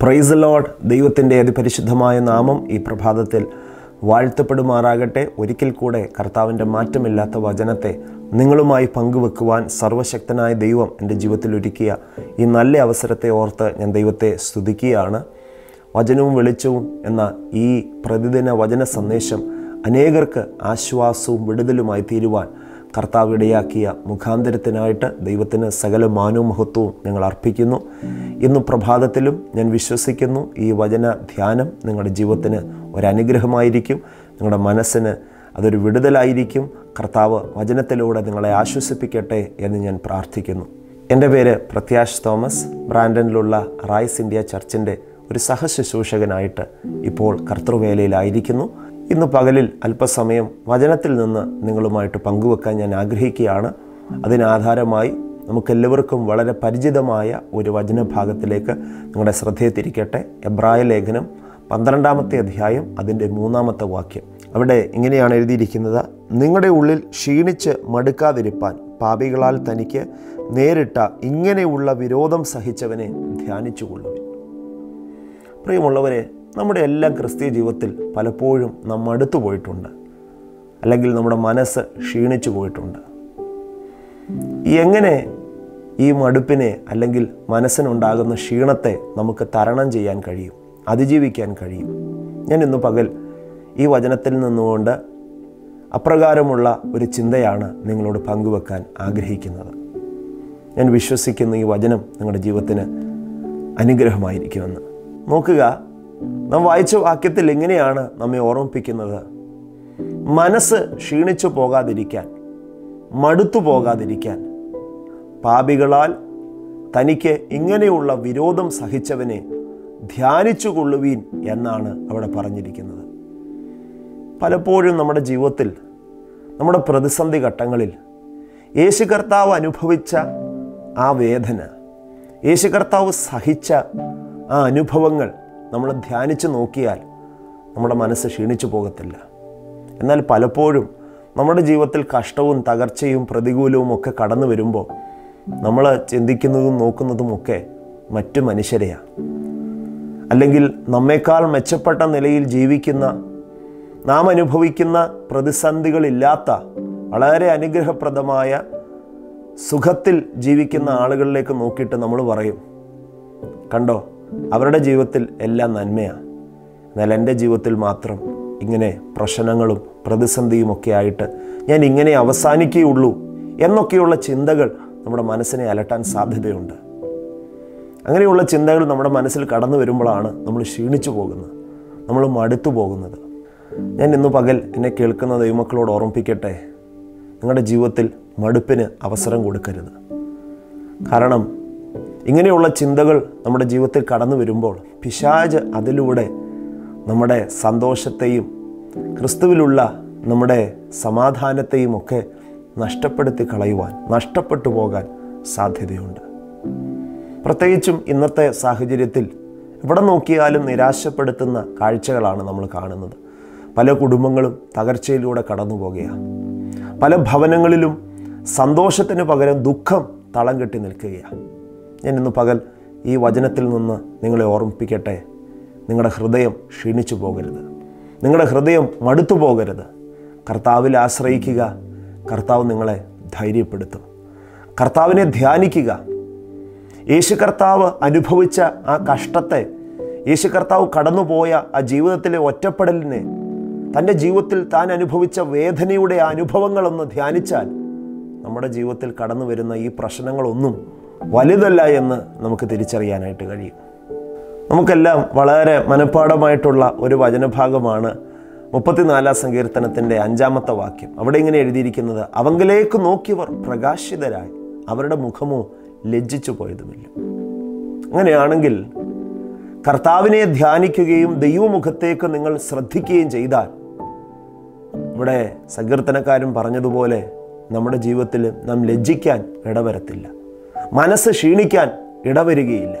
price load ദൈവത്തിൻ്റെ അതിപരിശുദ്ധമായ നാമം ഈ പ്രഭാതത്തിൽ വാഴ്ത്തപ്പെടുമാറാകട്ടെ ഒരിക്കൽ കൂടെ കർത്താവിൻ്റെ മാറ്റമില്ലാത്ത വചനത്തെ നിങ്ങളുമായി പങ്കുവെക്കുവാൻ സർവശക്തനായ ദൈവം എൻ്റെ ജീവിതത്തിൽ ഒരുക്കിയ ഈ നല്ല അവസരത്തെ ഓർത്ത് ഞാൻ ദൈവത്തെ സ്തുതിക്കുകയാണ് വചനവും വെളിച്ചവും എന്ന ഈ പ്രതിദിന വചന സന്ദേശം അനേകർക്ക് ആശ്വാസവും വിടുതലുമായി തീരുവാൻ കർത്താവ് ഇടയാക്കിയ മുഖാന്തരത്തിനായിട്ട് ദൈവത്തിന് സകല മാനവും മഹത്വവും ഞങ്ങൾ അർപ്പിക്കുന്നു ഇന്ന് പ്രഭാതത്തിലും ഞാൻ വിശ്വസിക്കുന്നു ഈ വചന ധ്യാനം നിങ്ങളുടെ ജീവിതത്തിന് ഒരനുഗ്രഹമായിരിക്കും നിങ്ങളുടെ മനസ്സിന് അതൊരു വിടുതലായിരിക്കും കർത്താവ് വചനത്തിലൂടെ നിങ്ങളെ ആശ്വസിപ്പിക്കട്ടെ എന്ന് ഞാൻ പ്രാർത്ഥിക്കുന്നു എൻ്റെ പേര് പ്രത്യാഷ് തോമസ് ബ്രാൻഡനിലുള്ള റൈസ് ഇന്ത്യ ചർച്ചിൻ്റെ ഒരു സഹശുശ്രൂഷകനായിട്ട് ഇപ്പോൾ കർത്തൃവേലയിലായിരിക്കുന്നു ഇന്ന് പകലിൽ അല്പസമയം വചനത്തിൽ നിന്ന് നിങ്ങളുമായിട്ട് പങ്കുവെക്കാൻ ഞാൻ ആഗ്രഹിക്കുകയാണ് അതിനാധാരമായി നമുക്കെല്ലാവർക്കും വളരെ പരിചിതമായ ഒരു വചനഭാഗത്തിലേക്ക് നിങ്ങളുടെ ശ്രദ്ധയെ തിരിക്കട്ടെ എബ്രായ ലേഖനം പന്ത്രണ്ടാമത്തെ അധ്യായം അതിൻ്റെ മൂന്നാമത്തെ വാക്യം അവിടെ ഇങ്ങനെയാണ് എഴുതിയിരിക്കുന്നത് നിങ്ങളുടെ ഉള്ളിൽ ക്ഷീണിച്ച് മടുക്കാതിരിപ്പാൻ പാപികളാൽ തനിക്ക് നേരിട്ട ഇങ്ങനെയുള്ള വിരോധം സഹിച്ചവനെ ധ്യാനിച്ചുകൊള്ളുവിൻ പ്രിയമുള്ളവരെ നമ്മുടെ എല്ലാ ക്രിസ്തീയ ജീവിതത്തിൽ പലപ്പോഴും നാം മടുത്തു പോയിട്ടുണ്ട് അല്ലെങ്കിൽ നമ്മുടെ മനസ്സ് ക്ഷീണിച്ചു പോയിട്ടുണ്ട് എങ്ങനെ ഈ മടുപ്പിനെ അല്ലെങ്കിൽ മനസ്സിനുണ്ടാകുന്ന ക്ഷീണത്തെ നമുക്ക് തരണം ചെയ്യാൻ കഴിയും അതിജീവിക്കാൻ കഴിയും ഞാൻ ഇന്ന് പകൽ ഈ വചനത്തിൽ നിന്നുകൊണ്ട് അപ്രകാരമുള്ള ഒരു ചിന്തയാണ് നിങ്ങളോട് പങ്കുവെക്കാൻ ആഗ്രഹിക്കുന്നത് ഞാൻ വിശ്വസിക്കുന്ന ഈ വചനം നിങ്ങളുടെ ജീവിതത്തിന് അനുഗ്രഹമായിരിക്കുമെന്ന് നോക്കുക നാം വായിച്ച വാക്യത്തിൽ എങ്ങനെയാണ് നമ്മെ ഓർമ്മിപ്പിക്കുന്നത് മനസ്സ് ക്ഷീണിച്ചു പോകാതിരിക്കാൻ മടുത്തു പോകാതിരിക്കാൻ പാപികളാൽ തനിക്ക് ഇങ്ങനെയുള്ള വിരോധം സഹിച്ചവനെ ധ്യാനിച്ചു കൊള്ളുവീൻ എന്നാണ് അവിടെ പറഞ്ഞിരിക്കുന്നത് പലപ്പോഴും നമ്മുടെ ജീവിതത്തിൽ നമ്മുടെ പ്രതിസന്ധി ഘട്ടങ്ങളിൽ യേശു കർത്താവ് അനുഭവിച്ച ആ വേദന യേശു കർത്താവ് സഹിച്ച ആ അനുഭവങ്ങൾ നമ്മൾ ധ്യാനിച്ചു നോക്കിയാൽ നമ്മുടെ മനസ്സ് ക്ഷീണിച്ചു പോകത്തില്ല എന്നാൽ പലപ്പോഴും നമ്മുടെ ജീവിതത്തിൽ കഷ്ടവും തകർച്ചയും പ്രതികൂലവും ഒക്കെ കടന്നു വരുമ്പോൾ നമ്മൾ ചിന്തിക്കുന്നതും നോക്കുന്നതുമൊക്കെ മറ്റു മനുഷ്യരെയാണ് അല്ലെങ്കിൽ നമ്മേക്കാൾ മെച്ചപ്പെട്ട നിലയിൽ ജീവിക്കുന്ന നാം അനുഭവിക്കുന്ന പ്രതിസന്ധികളില്ലാത്ത വളരെ അനുഗ്രഹപ്രദമായ സുഖത്തിൽ ജീവിക്കുന്ന ആളുകളിലേക്ക് നോക്കിയിട്ട് നമ്മൾ പറയും കണ്ടോ അവരുടെ ജീവിതത്തിൽ എല്ലാം നന്മയാണ് എന്നാൽ എൻ്റെ ജീവിതത്തിൽ മാത്രം ഇങ്ങനെ പ്രശ്നങ്ങളും പ്രതിസന്ധിയും ഒക്കെ ആയിട്ട് ഞാൻ ഇങ്ങനെ അവസാനിക്കുകയുള്ളൂ എന്നൊക്കെയുള്ള ചിന്തകൾ നമ്മുടെ മനസ്സിനെ അലട്ടാൻ സാധ്യതയുണ്ട് അങ്ങനെയുള്ള ചിന്തകൾ നമ്മുടെ മനസ്സിൽ കടന്നു വരുമ്പോഴാണ് നമ്മൾ ക്ഷീണിച്ചു പോകുന്നത് നമ്മൾ മടുത്തു പോകുന്നത് ഞാൻ ഇന്ന് പകൽ എന്നെ കേൾക്കുന്ന ദൈവമക്കളോട് ഓർമ്മിപ്പിക്കട്ടെ നിങ്ങളുടെ ജീവിതത്തിൽ മടുപ്പിന് അവസരം കൊടുക്കരുത് കാരണം ഇങ്ങനെയുള്ള ചിന്തകൾ നമ്മുടെ ജീവിതത്തിൽ കടന്നു വരുമ്പോൾ പിശാജ് അതിലൂടെ നമ്മുടെ സന്തോഷത്തെയും ക്രിസ്തുവിലുള്ള നമ്മുടെ സമാധാനത്തെയും ഒക്കെ നഷ്ടപ്പെടുത്തി കളയുവാൻ നഷ്ടപ്പെട്ടു പോകാൻ സാധ്യതയുണ്ട് പ്രത്യേകിച്ചും ഇന്നത്തെ സാഹചര്യത്തിൽ എവിടെ നോക്കിയാലും നിരാശപ്പെടുത്തുന്ന കാഴ്ചകളാണ് നമ്മൾ കാണുന്നത് പല കുടുംബങ്ങളും തകർച്ചയിലൂടെ കടന്നു പോകുകയാണ് പല ഭവനങ്ങളിലും സന്തോഷത്തിന് പകരം ദുഃഖം തളം കെട്ടി നിൽക്കുകയാണ് ഞാൻ ഇന്ന് പകൽ ഈ വചനത്തിൽ നിന്ന് നിങ്ങളെ ഓർമ്മിപ്പിക്കട്ടെ നിങ്ങളുടെ ഹൃദയം ക്ഷീണിച്ചു പോകരുത് നിങ്ങളുടെ ഹൃദയം മടുത്തു പോകരുത് കർത്താവിൽ ആശ്രയിക്കുക കർത്താവ് നിങ്ങളെ ധൈര്യപ്പെടുത്തും കർത്താവിനെ ധ്യാനിക്കുക യേശു കർത്താവ് അനുഭവിച്ച ആ കഷ്ടത്തെ യേശു കർത്താവ് കടന്നുപോയ ആ ജീവിതത്തിലെ ഒറ്റപ്പെടലിനെ തൻ്റെ ജീവിതത്തിൽ താൻ അനുഭവിച്ച വേദനയുടെ ആ അനുഭവങ്ങളൊന്ന് ധ്യാനിച്ചാൽ നമ്മുടെ ജീവിതത്തിൽ കടന്നു വരുന്ന ഈ പ്രശ്നങ്ങളൊന്നും വലുതല്ല എന്ന് നമുക്ക് തിരിച്ചറിയാനായിട്ട് കഴിയും നമുക്കെല്ലാം വളരെ മനഃപ്പാടമായിട്ടുള്ള ഒരു വചനഭാഗമാണ് മുപ്പത്തിനാലാം സങ്കീർത്തനത്തിൻ്റെ അഞ്ചാമത്തെ വാക്യം അവിടെ ഇങ്ങനെ എഴുതിയിരിക്കുന്നത് അവങ്കിലേക്ക് നോക്കിയവർ പ്രകാശിതരായി അവരുടെ മുഖമോ ലജ്ജിച്ചു പോയതുമില്ല അങ്ങനെയാണെങ്കിൽ കർത്താവിനെ ധ്യാനിക്കുകയും ദൈവമുഖത്തേക്ക് നിങ്ങൾ ശ്രദ്ധിക്കുകയും ചെയ്താൽ ഇവിടെ സങ്കീർത്തനക്കാരൻ പറഞ്ഞതുപോലെ നമ്മുടെ ജീവിതത്തിൽ നാം ലജ്ജിക്കാൻ ഇടവരത്തില്ല മനസ്സ് ക്ഷീണിക്കാൻ ഇടവരികയില്ല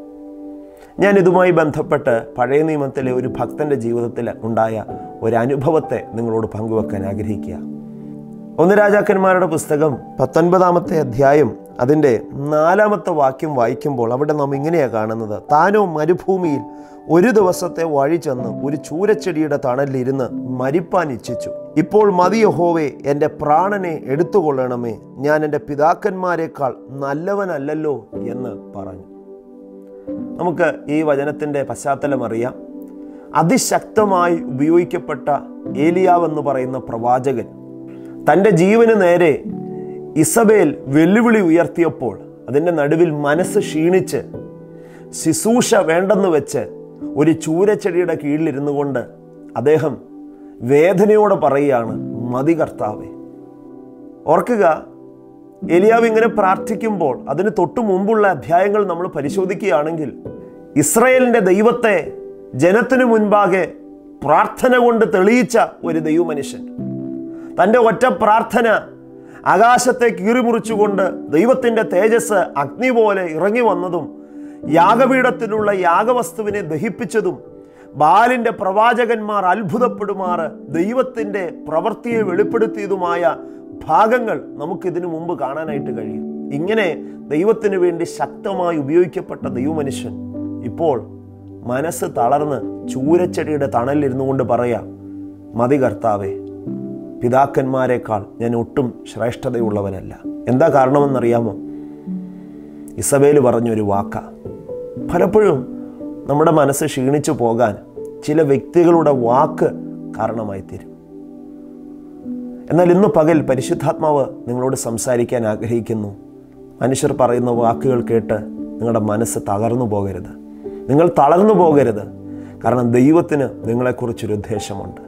ഞാൻ ഇതുമായി ബന്ധപ്പെട്ട് പഴയ നിയമത്തിലെ ഒരു ഭക്തന്റെ ജീവിതത്തിൽ ഉണ്ടായ ഒരു അനുഭവത്തെ നിങ്ങളോട് പങ്കുവെക്കാൻ ആഗ്രഹിക്കുക ഒന്ന് രാജാക്കന്മാരുടെ പുസ്തകം പത്തൊൻപതാമത്തെ അധ്യായം അതിൻ്റെ നാലാമത്തെ വാക്യം വായിക്കുമ്പോൾ അവിടെ നാം ഇങ്ങനെയാണ് കാണുന്നത് താനോ മരുഭൂമിയിൽ ഒരു ദിവസത്തെ വഴി ചെന്ന് ഒരു ചൂരച്ചെടിയുടെ തണലിലിരുന്ന് മരിപ്പാൻ ഇച്ഛിച്ചു ഇപ്പോൾ മതി യഹോവേ എൻ്റെ പ്രാണനെ എടുത്തുകൊള്ളണമേ ഞാൻ എൻ്റെ പിതാക്കന്മാരെക്കാൾ നല്ലവനല്ലല്ലോ എന്ന് പറഞ്ഞു നമുക്ക് ഈ വചനത്തിൻ്റെ പശ്ചാത്തലം അറിയാം അതിശക്തമായി ഉപയോഗിക്കപ്പെട്ട ഏലിയാവ് എന്ന് പറയുന്ന പ്രവാചകൻ തൻ്റെ ജീവന് നേരെ ഇസബേൽ വെല്ലുവിളി ഉയർത്തിയപ്പോൾ അതിൻ്റെ നടുവിൽ മനസ്സ് ക്ഷീണിച്ച് ശുശ്രൂഷ വേണ്ടെന്ന് വെച്ച് ഒരു ചൂരച്ചെടിയുടെ കീഴിലിരുന്നു കൊണ്ട് അദ്ദേഹം വേദനയോടെ പറയുകയാണ് മതി കർത്താവേ ഓർക്കുക എലിയാവ് ഇങ്ങനെ പ്രാർത്ഥിക്കുമ്പോൾ അതിന് തൊട്ടു മുമ്പുള്ള അധ്യായങ്ങൾ നമ്മൾ പരിശോധിക്കുകയാണെങ്കിൽ ഇസ്രയേലിൻ്റെ ദൈവത്തെ ജനത്തിനു മുൻപാകെ പ്രാർത്ഥന കൊണ്ട് തെളിയിച്ച ഒരു ദൈവമനുഷ്യൻ തൻ്റെ ഒറ്റ പ്രാർത്ഥന ആകാശത്തെ കീറിമുറിച്ചുകൊണ്ട് ദൈവത്തിൻ്റെ തേജസ് അഗ്നി പോലെ ഇറങ്ങി വന്നതും യാഗപീഠത്തിലുള്ള യാഗവസ്തുവിനെ ദഹിപ്പിച്ചതും ബാലിൻ്റെ പ്രവാചകന്മാർ അത്ഭുതപ്പെടുമാറ് ദൈവത്തിൻ്റെ പ്രവൃത്തിയെ വെളിപ്പെടുത്തിയതുമായ ഭാഗങ്ങൾ നമുക്കിതിനു മുമ്പ് കാണാനായിട്ട് കഴിയും ഇങ്ങനെ ദൈവത്തിന് വേണ്ടി ശക്തമായി ഉപയോഗിക്കപ്പെട്ട ദൈവമനുഷ്യൻ ഇപ്പോൾ മനസ്സ് തളർന്ന് ചൂരച്ചെടിയുടെ തണലിരുന്നു കൊണ്ട് പറയാം മതി കർത്താവേ പിതാക്കന്മാരെക്കാൾ ഞാൻ ഒട്ടും ശ്രേഷ്ഠതയുള്ളവനല്ല എന്താ കാരണമെന്നറിയാമോ ഇസബേൽ പറഞ്ഞൊരു വാക്ക പലപ്പോഴും നമ്മുടെ മനസ്സ് ക്ഷീണിച്ചു പോകാൻ ചില വ്യക്തികളുടെ വാക്ക് കാരണമായി തീരും എന്നാൽ ഇന്ന് പകൽ പരിശുദ്ധാത്മാവ് നിങ്ങളോട് സംസാരിക്കാൻ ആഗ്രഹിക്കുന്നു മനുഷ്യർ പറയുന്ന വാക്കുകൾ കേട്ട് നിങ്ങളുടെ മനസ്സ് തകർന്നു പോകരുത് നിങ്ങൾ തളർന്നു പോകരുത് കാരണം ദൈവത്തിന് നിങ്ങളെക്കുറിച്ചൊരു ഉദ്ദേശമുണ്ട്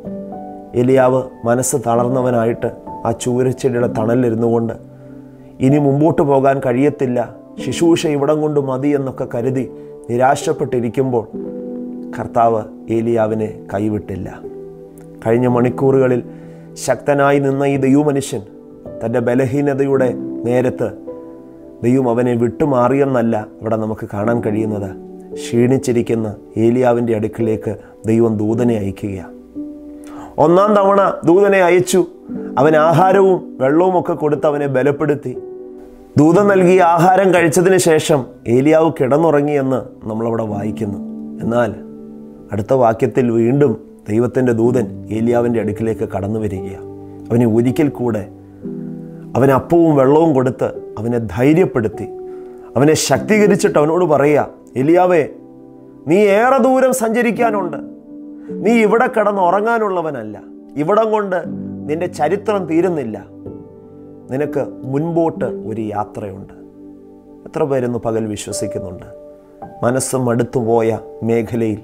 എലിയാവ് മനസ്സ് തളർന്നവനായിട്ട് ആ ചൂരച്ചെടിയുടെ തണലിരുന്നു കൊണ്ട് ഇനി മുമ്പോട്ട് പോകാൻ കഴിയത്തില്ല ശുശ്രൂഷ ഇവിടം കൊണ്ട് മതി എന്നൊക്കെ കരുതി നിരാശപ്പെട്ടിരിക്കുമ്പോൾ കർത്താവ് ഏലിയാവിനെ കൈവിട്ടില്ല കഴിഞ്ഞ മണിക്കൂറുകളിൽ ശക്തനായി നിന്ന ഈ ദൈവമനുഷ്യൻ തൻ്റെ ബലഹീനതയുടെ നേരത്ത് ദൈവം അവനെ വിട്ടുമാറിയെന്നല്ല ഇവിടെ നമുക്ക് കാണാൻ കഴിയുന്നത് ക്ഷീണിച്ചിരിക്കുന്ന ഏലിയാവിൻ്റെ അടുക്കിലേക്ക് ദൈവം ദൂതനെ അയക്കുകയാണ് ഒന്നാം തവണ ദൂതനെ അയച്ചു അവൻ ആഹാരവും വെള്ളവും ഒക്കെ കൊടുത്ത് അവനെ ബലപ്പെടുത്തി ദൂതൻ നൽകിയ ആഹാരം കഴിച്ചതിന് ശേഷം ഏലിയാവ് കിടന്നുറങ്ങിയെന്ന് നമ്മളവിടെ വായിക്കുന്നു എന്നാൽ അടുത്ത വാക്യത്തിൽ വീണ്ടും ദൈവത്തിൻ്റെ ദൂതൻ ഏലിയാവിൻ്റെ അടുക്കിലേക്ക് കടന്നു വരികയാണ് അവനെ ഒരിക്കൽ കൂടെ അവന് അപ്പവും വെള്ളവും കൊടുത്ത് അവനെ ധൈര്യപ്പെടുത്തി അവനെ ശക്തീകരിച്ചിട്ട് അവനോട് പറയുക എലിയാവേ നീ ഏറെ ദൂരം സഞ്ചരിക്കാനുണ്ട് നീ ഇവിടെ കിടന്ന് ഉറങ്ങാനുള്ളവനല്ല ഇവിടം കൊണ്ട് നിന്റെ ചരിത്രം തീരുന്നില്ല നിനക്ക് മുൻപോട്ട് ഒരു യാത്രയുണ്ട് എത്ര പേരൊന്ന് പകൽ വിശ്വസിക്കുന്നുണ്ട് മനസ്സ് മടുത്തുപോയ മേഖലയിൽ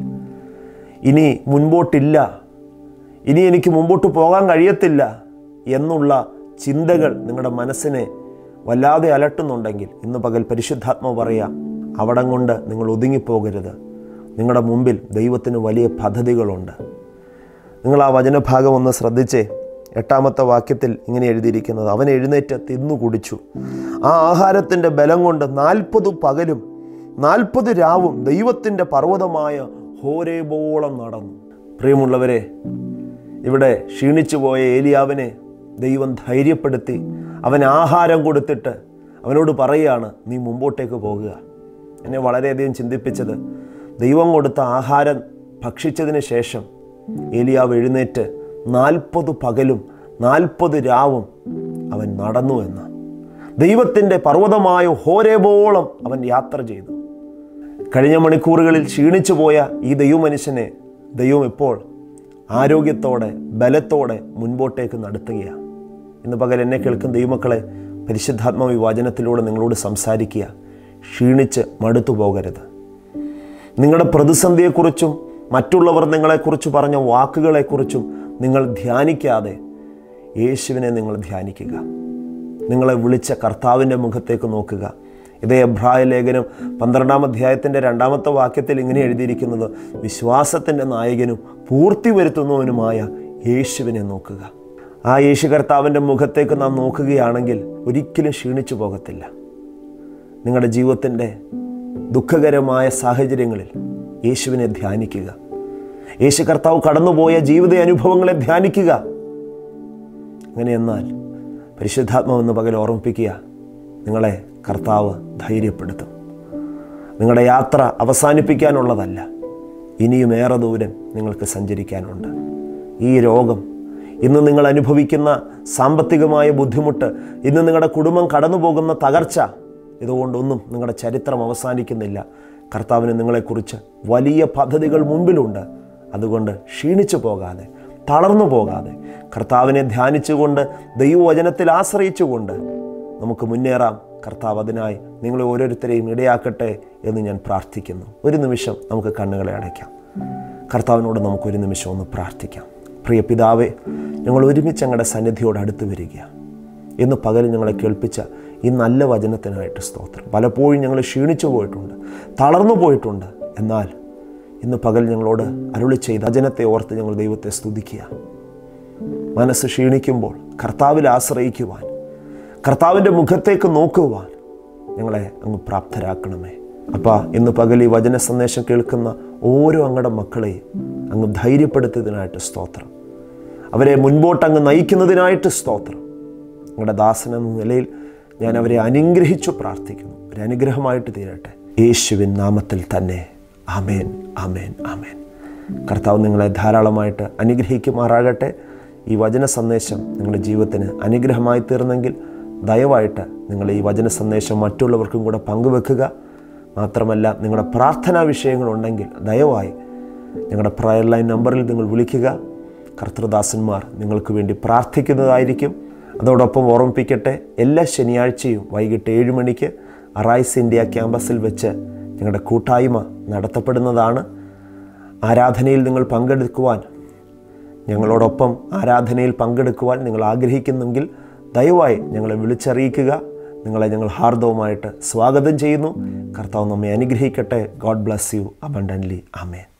ഇനി മുൻപോട്ടില്ല ഇനി എനിക്ക് മുമ്പോട്ട് പോകാൻ കഴിയത്തില്ല എന്നുള്ള ചിന്തകൾ നിങ്ങളുടെ മനസ്സിനെ വല്ലാതെ അലട്ടുന്നുണ്ടെങ്കിൽ ഇന്ന് പകൽ പരിശുദ്ധാത്മ പറയാം അവിടം കൊണ്ട് നിങ്ങൾ ഒതുങ്ങിപ്പോകരുത് നിങ്ങളുടെ മുമ്പിൽ ദൈവത്തിന് വലിയ പദ്ധതികളുണ്ട് നിങ്ങൾ ആ വചനഭാഗം ഒന്ന് ശ്രദ്ധിച്ചേ എട്ടാമത്തെ വാക്യത്തിൽ ഇങ്ങനെ എഴുതിയിരിക്കുന്നത് അവൻ എഴുന്നേറ്റ് തിന്നു കുടിച്ചു ആ ആഹാരത്തിൻ്റെ ബലം കൊണ്ട് നാൽപ്പത് പകലും നാൽപ്പത് രാവും ദൈവത്തിൻ്റെ പർവ്വതമായ ഹോരേബോളം നടന്നു പ്രിയമുള്ളവരെ ഇവിടെ ക്ഷീണിച്ചു പോയ ഏലിയാവിനെ ദൈവം ധൈര്യപ്പെടുത്തി അവൻ ആഹാരം കൊടുത്തിട്ട് അവനോട് പറയുകയാണ് നീ മുമ്പോട്ടേക്ക് പോകുക എന്നെ വളരെയധികം ചിന്തിപ്പിച്ചത് ദൈവം കൊടുത്ത ആഹാരം ഭക്ഷിച്ചതിന് ശേഷം ഏലിയാവ് എഴുന്നേറ്റ് നാൽപ്പത് പകലും നാൽപ്പത് രാവും അവൻ നടന്നു എന്ന ദൈവത്തിൻ്റെ പർവ്വതമായ ഹോരേബോളം അവൻ യാത്ര ചെയ്തു കഴിഞ്ഞ മണിക്കൂറുകളിൽ ക്ഷീണിച്ചു പോയ ഈ ദൈവമനുഷ്യനെ ദൈവം ഇപ്പോൾ ആരോഗ്യത്തോടെ ബലത്തോടെ മുൻപോട്ടേക്ക് നടത്തുകയാണ് ഇന്ന് പകൽ എന്നെ കേൾക്കുന്ന ദൈവമക്കളെ പരിശുദ്ധാത്മാവ് ഈ വചനത്തിലൂടെ നിങ്ങളോട് സംസാരിക്കുക ക്ഷീണിച്ച് മടുത്തു പോകരുത് നിങ്ങളുടെ പ്രതിസന്ധിയെക്കുറിച്ചും മറ്റുള്ളവർ നിങ്ങളെക്കുറിച്ച് പറഞ്ഞ വാക്കുകളെക്കുറിച്ചും നിങ്ങൾ ധ്യാനിക്കാതെ യേശുവിനെ നിങ്ങൾ ധ്യാനിക്കുക നിങ്ങളെ വിളിച്ച കർത്താവിൻ്റെ മുഖത്തേക്ക് നോക്കുക ഇതേ അഭ്രായ ലേഖനം പന്ത്രണ്ടാം അധ്യായത്തിൻ്റെ രണ്ടാമത്തെ വാക്യത്തിൽ ഇങ്ങനെ എഴുതിയിരിക്കുന്നത് വിശ്വാസത്തിൻ്റെ നായകനും പൂർത്തി വരുത്തുന്നവനുമായ യേശുവിനെ നോക്കുക ആ യേശു കർത്താവിൻ്റെ മുഖത്തേക്ക് നാം നോക്കുകയാണെങ്കിൽ ഒരിക്കലും ക്ഷീണിച്ചു പോകത്തില്ല നിങ്ങളുടെ ജീവിതത്തിൻ്റെ ദുഃഖകരമായ സാഹചര്യങ്ങളിൽ യേശുവിനെ ധ്യാനിക്കുക യേശു കർത്താവ് കടന്നുപോയ ജീവിത അനുഭവങ്ങളെ ധ്യാനിക്കുക അങ്ങനെ എന്നാൽ പരിശുദ്ധാത്മാവെന്ന് പകൽ ഓർമ്മിപ്പിക്കുക നിങ്ങളെ കർത്താവ് ധൈര്യപ്പെടുത്തും നിങ്ങളുടെ യാത്ര അവസാനിപ്പിക്കാനുള്ളതല്ല ഇനിയും ഏറെ ദൂരം നിങ്ങൾക്ക് സഞ്ചരിക്കാനുണ്ട് ഈ രോഗം ഇന്ന് നിങ്ങൾ അനുഭവിക്കുന്ന സാമ്പത്തികമായ ബുദ്ധിമുട്ട് ഇന്ന് നിങ്ങളുടെ കുടുംബം കടന്നു പോകുന്ന തകർച്ച ഇതുകൊണ്ടൊന്നും നിങ്ങളുടെ ചരിത്രം അവസാനിക്കുന്നില്ല കർത്താവിന് നിങ്ങളെക്കുറിച്ച് വലിയ പദ്ധതികൾ മുമ്പിലുണ്ട് അതുകൊണ്ട് ക്ഷീണിച്ചു പോകാതെ തളർന്നു പോകാതെ കർത്താവിനെ ധ്യാനിച്ചുകൊണ്ട് ദൈവവചനത്തിൽ ആശ്രയിച്ചുകൊണ്ട് നമുക്ക് മുന്നേറാം കർത്താവ് അതിനായി നിങ്ങളെ ഓരോരുത്തരെയും ഇടയാക്കട്ടെ എന്ന് ഞാൻ പ്രാർത്ഥിക്കുന്നു ഒരു നിമിഷം നമുക്ക് കണ്ണുകളെ അടയ്ക്കാം കർത്താവിനോട് നമുക്കൊരു നിമിഷം ഒന്ന് പ്രാർത്ഥിക്കാം പ്രിയ പിതാവേ ഞങ്ങൾ ഒരുമിച്ച് ഞങ്ങളുടെ സന്നിധിയോട് അടുത്ത് വരിക ഇന്ന് പകൽ ഞങ്ങളെ കേൾപ്പിച്ച ഈ നല്ല വചനത്തിനായിട്ട് സ്തോത്രം പലപ്പോഴും ഞങ്ങൾ ക്ഷീണിച്ചു പോയിട്ടുണ്ട് തളർന്നു പോയിട്ടുണ്ട് എന്നാൽ ഇന്ന് പകൽ ഞങ്ങളോട് അരുളി ചെയ്ത വചനത്തെ ഓർത്ത് ഞങ്ങൾ ദൈവത്തെ സ്തുതിക്കുക മനസ്സ് ക്ഷീണിക്കുമ്പോൾ കർത്താവിൽ ആശ്രയിക്കുവാൻ കർത്താവിൻ്റെ മുഖത്തേക്ക് നോക്കുവാൻ ഞങ്ങളെ അങ്ങ് പ്രാപ്തരാക്കണമേ അപ്പ ഇന്ന് പകൽ ഈ വചന സന്ദേശം കേൾക്കുന്ന ഓരോ അങ്ങടെ മക്കളെയും അങ്ങ് ധൈര്യപ്പെടുത്തിയതിനായിട്ട് സ്തോത്രം അവരെ മുൻപോട്ട് അങ്ങ് നയിക്കുന്നതിനായിട്ട് സ്തോത്രം നിങ്ങളുടെ ദാസൻ എന്ന നിലയിൽ ഞാൻ അവരെ അനുഗ്രഹിച്ചു പ്രാർത്ഥിക്കുന്നു ഒരു അനുഗ്രഹമായിട്ട് തീരട്ടെ യേശുവിൻ നാമത്തിൽ തന്നെ ആമേൻ ആമേൻ ആമേൻ കർത്താവ് നിങ്ങളെ ധാരാളമായിട്ട് അനുഗ്രഹിക്കുമാറാകട്ടെ ഈ വചന സന്ദേശം നിങ്ങളുടെ ജീവിതത്തിന് അനുഗ്രഹമായി തീർന്നെങ്കിൽ ദയവായിട്ട് നിങ്ങൾ ഈ വചന സന്ദേശം മറ്റുള്ളവർക്കും കൂടെ പങ്കുവെക്കുക മാത്രമല്ല നിങ്ങളുടെ പ്രാർത്ഥനാ വിഷയങ്ങളുണ്ടെങ്കിൽ ദയവായി ഞങ്ങളുടെ പ്രയർ ലൈൻ നമ്പറിൽ നിങ്ങൾ വിളിക്കുക കർത്തൃദാസന്മാർ നിങ്ങൾക്ക് വേണ്ടി പ്രാർത്ഥിക്കുന്നതായിരിക്കും അതോടൊപ്പം ഓർമ്മിപ്പിക്കട്ടെ എല്ലാ ശനിയാഴ്ചയും വൈകിട്ട് ഏഴ് മണിക്ക് അറൈസ് ഇന്ത്യ ക്യാമ്പസിൽ വെച്ച് ഞങ്ങളുടെ കൂട്ടായ്മ നടത്തപ്പെടുന്നതാണ് ആരാധനയിൽ നിങ്ങൾ പങ്കെടുക്കുവാൻ ഞങ്ങളോടൊപ്പം ആരാധനയിൽ പങ്കെടുക്കുവാൻ നിങ്ങൾ ആഗ്രഹിക്കുന്നെങ്കിൽ ദയവായി ഞങ്ങളെ വിളിച്ചറിയിക്കുക നിങ്ങളെ ഞങ്ങൾ ഹാർദവുമായിട്ട് സ്വാഗതം ചെയ്യുന്നു കർത്താവ് നമ്മെ അനുഗ്രഹിക്കട്ടെ God bless you abundantly amen